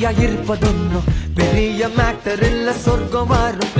ஜோடியா இருப்பதொன்னும் பெரிய மேட்டர் இல்ல சொர்க்கம் வரும்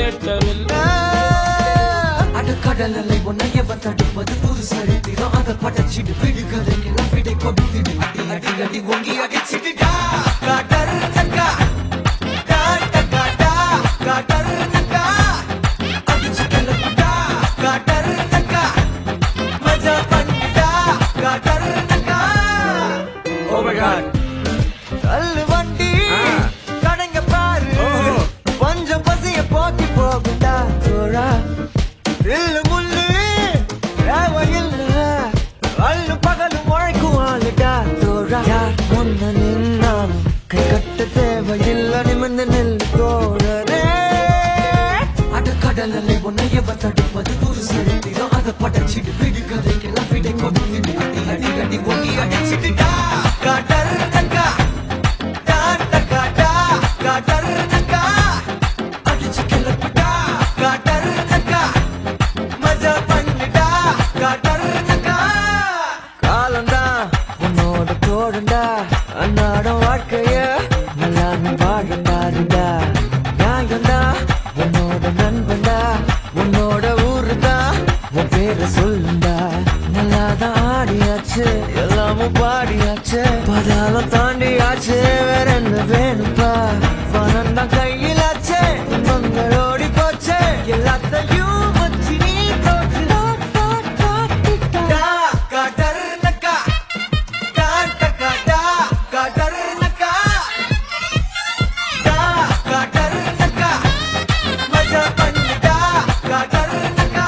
அடக்கடல் அலை உன்னை எவன் தடுப்பது புது சரித்திரம் அதை படைச்சிடு விடுகதைக்கெல்லாம் விடை கொடுத்திடு அடி அடி அடி ஒங்கி அடிச்சிடுடா காட்டர் நக்கா காட்ட காட்டா காட்டர் நக்கா அடிச்சு கிளப்புடா காட்டர் நக்கா மஜா பண்ணிடா காட்டர் நக்கா Oh my god. தள்ளு வண்டி ஆ. கடைங்க பாரு ஓஹோ. கொஞ்சம் பசிய போக்கி போகுண்டா தோழா இல்லு முள்ளு தேவையில்ல அள்ளு பகலும் உழைக்கும் ஆளுடா தோழா யார் முன்ன நின்னாலும் கை கட்ட தேவையில்ல நிமிர்ந்து நெல்லு தோழரே அடக்கடல் அலை உன்னை எவன் தடுப்பது ஒரு சரித்திரம் அதை படைச்சிடு விடு கதைக்கெல்லாம் விடை கொடுத்திடு அடி அடி அடி ஒங்கி அடிச்சிடுடா காட்டர் நக்கா டாட்ட காட்டா காட்டர் நக்கா அடிச்சு கிளப்புடா காட்டர் நக்கா மஜா பண்ணிடா காட்டர் நக்கா காலந்தா உன்னோட தோழண்டா அன்னாடம் வாழ்க்கைய நல்லா நீ வாழண்டாருடா நியாயம்டா உன்னோட நண்பன்டா உன்னோட ஊருடா உன் பேரை சொல்லுண்டா நல்லாதான் ஆடியாச்சு எல்லாமும் பாடியாச்சு பதாலம் தாண்டியாச்சு வேற என்ன வேணும்பா பணம் தான் கையிலாச்சு துன்பங்கள் ஓடி போச்சு எல்லாத்தையும் வச்சு நீ தோற்று டா, காட்டர் நக்கா காட்ட காட்டா காட்டர் நக்கா டா, காட்டர் நக்கா மஜா பண்ணிடா காட்டர் நக்கா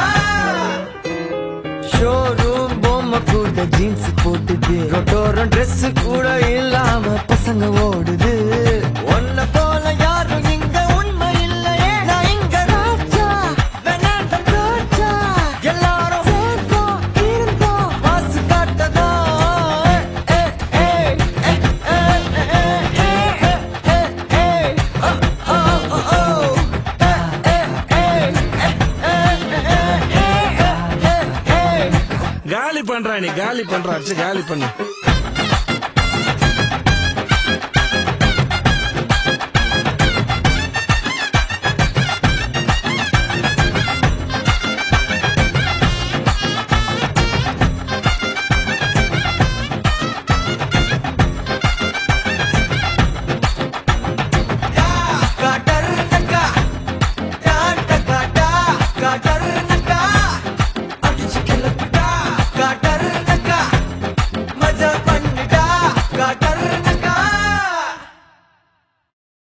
ஷோரூம் பொம்மை கூட ஜீன்ஸ் போட்டுது ரொட்டோரம் Dress கூட இல்லாம பசங்க ஓடுது உன்னை போல யாரும் இங்க உண்மை இல்லையே நான் இங்க ராஜா வேணாண்ட ராஜா எல்லாரும் சேர்ந்தோம் இருந்தோம் வாசு காட்டதா காலி பண்றா நீ காலி பண்றா அடிச்சு காலி பண்ணு